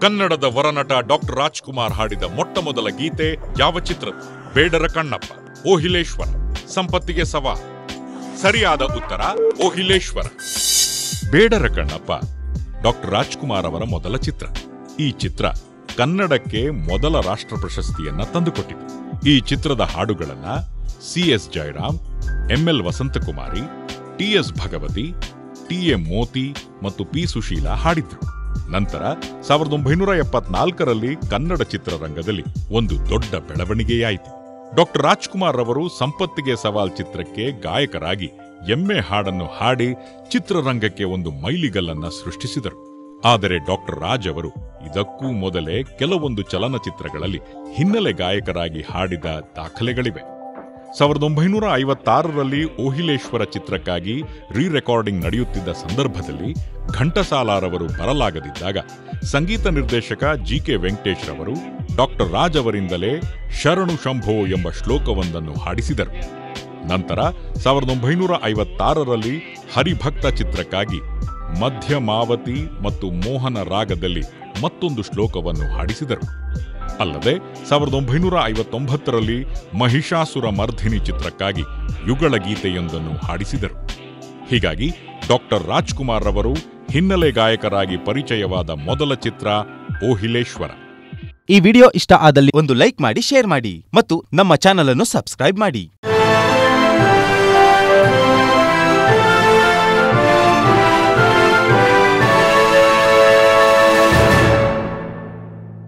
ಕನ್ನಡದ ವರನಟ ಡಾಕ್ಟರ್ ರಾಜ್ಕುಮಾರ್ ಹಾಡಿದ ಮೊಟ್ಟ ಮೊದಲ ಗೀತೆ ಯಾವ ಚಿತ್ರದ ಬೇಡರ ಕಣ್ಣಪ್ಪ ಓಹಿಲೇಶ್ವರ ಸಂಪತ್ತಿಗೆ ಸವಾಲ್ ಸರಿಯಾದ ಉತ್ತರ ಓಹಿಲೇಶ್ವರ ಬೇಡರ ಕಣ್ಣಪ್ಪ ಡಾಕ್ಟರ್ ರಾಜ್ಕುಮಾರ್ ಅವರ ಮೊದಲ ಚಿತ್ರ ಈ ಚಿತ್ರ ಕನ್ನಡಕ್ಕೆ ಮೊದಲ ರಾಷ್ಟ್ರ ಪ್ರಶಸ್ತಿಯನ್ನ ತಂದುಕೊಟ್ಟಿತು ಈ ಚಿತ್ರದ ಹಾಡುಗಳನ್ನ C S Jayaram ML Vasanthakumari T S Bhagavathi T A Moti ಮತ್ತು ಪಿ ಸುಶೀಲಾ ಹಾಡಿದ್ರು ನಂತರ ಸಾವಿರದ ಒಂಬೈನೂರ ಎಪ್ಪತ್ನಾಲ್ಕರಲ್ಲಿ ಕನ್ನಡ ಚಿತ್ರರಂಗದಲ್ಲಿ ಒಂದು ದೊಡ್ಡ ಬೆಳವಣಿಗೆಯಾಯಿತು ಡಾಕ್ಟರ್ ರಾಜ್ಕುಮಾರ್ ಅವರು ಸಂಪತ್ತಿಗೆ ಸವಾಲ್ ಚಿತ್ರಕ್ಕೆ ಗಾಯಕರಾಗಿ ಎಮ್ಮೆ ಹಾಡನ್ನು ಹಾಡಿ ಚಿತ್ರರಂಗಕ್ಕೆ ಒಂದು ಮೈಲಿಗಲ್ಲನ್ನ ಸೃಷ್ಟಿಸಿದರು ಆದರೆ ಡಾಕ್ಟರ್ ರಾಜ್ ಅವರು ಇದಕ್ಕೂ ಮೊದಲೇ ಕೆಲವೊಂದು ಚಲನಚಿತ್ರಗಳಲ್ಲಿ ಹಿನ್ನೆಲೆ ಗಾಯಕರಾಗಿ ಹಾಡಿದ ದಾಖಲೆಗಳಿವೆ ಸಾವಿರದ ಒಂಬೈನೂರ ಐವತ್ತಾರರಲ್ಲಿ ಓಹಿಲೇಶ್ವರ ಚಿತ್ರಕ್ಕಾಗಿ ರೀ ರೆಕಾರ್ಡಿಂಗ್ ನಡೆಯುತ್ತಿದ್ದ ಸಂದರ್ಭದಲ್ಲಿ ಘಂಟಸಾಲಾರವರು ಬರಲಾಗದಿದ್ದಾಗ ಸಂಗೀತ ನಿರ್ದೇಶಕ ಜಿ ಕೆ ವೆಂಕಟೇಶ್ ರವರು ಡಾಕ್ಟರ್ ರಾಜ್ ಅವರಿಂದಲೇ ಶರಣು ಶಂಭೋ ಎಂಬ ಶ್ಲೋಕವೊಂದನ್ನು ಹಾಡಿಸಿದರು ನಂತರ ಸಾವಿರದ ಒಂಬೈನೂರ ಐವತ್ತಾರರಲ್ಲಿ ಹರಿಭಕ್ತ ಚಿತ್ರಕ್ಕಾಗಿ ಮಧ್ಯಮಾವತಿ ಮತ್ತು ಮೋಹನ ರಾಗದಲ್ಲಿ ಮತ್ತೊಂದು ಶ್ಲೋಕವನ್ನು ಹಾಡಿಸಿದರು ಅಲ್ಲದೆ ಸಾವಿರದ ಒಂಬೈನೂರ ಐವತ್ತೊಂಬತ್ತರಲ್ಲಿ ಮಹಿಷಾಸುರ ಮರ್ಧಿನಿ ಚಿತ್ರಕ್ಕಾಗಿ ಯುಗಳ ಗೀತೆಯೊಂದನ್ನು ಹಾಡಿಸಿದರು ಹೀಗಾಗಿ ಡಾಕ್ಟರ್ ರಾಜ್ಕುಮಾರ್ ರವರು ಹಿನ್ನೆಲೆ ಗಾಯಕರಾಗಿ ಪರಿಚಯವಾದ ಮೊದಲ ಚಿತ್ರ ಓಹಿಲೇಶ್ವರ ಈ ವಿಡಿಯೋ ಇಷ್ಟ ಆದಲ್ಲಿ ಒಂದು ಲೈಕ್ ಮಾಡಿ ಶೇರ್ ಮಾಡಿ ಮತ್ತು ನಮ್ಮ ಚಾನಲ್ ಅನ್ನು ಸಬ್ಸ್ಕ್ರೈಬ್ ಮಾಡಿ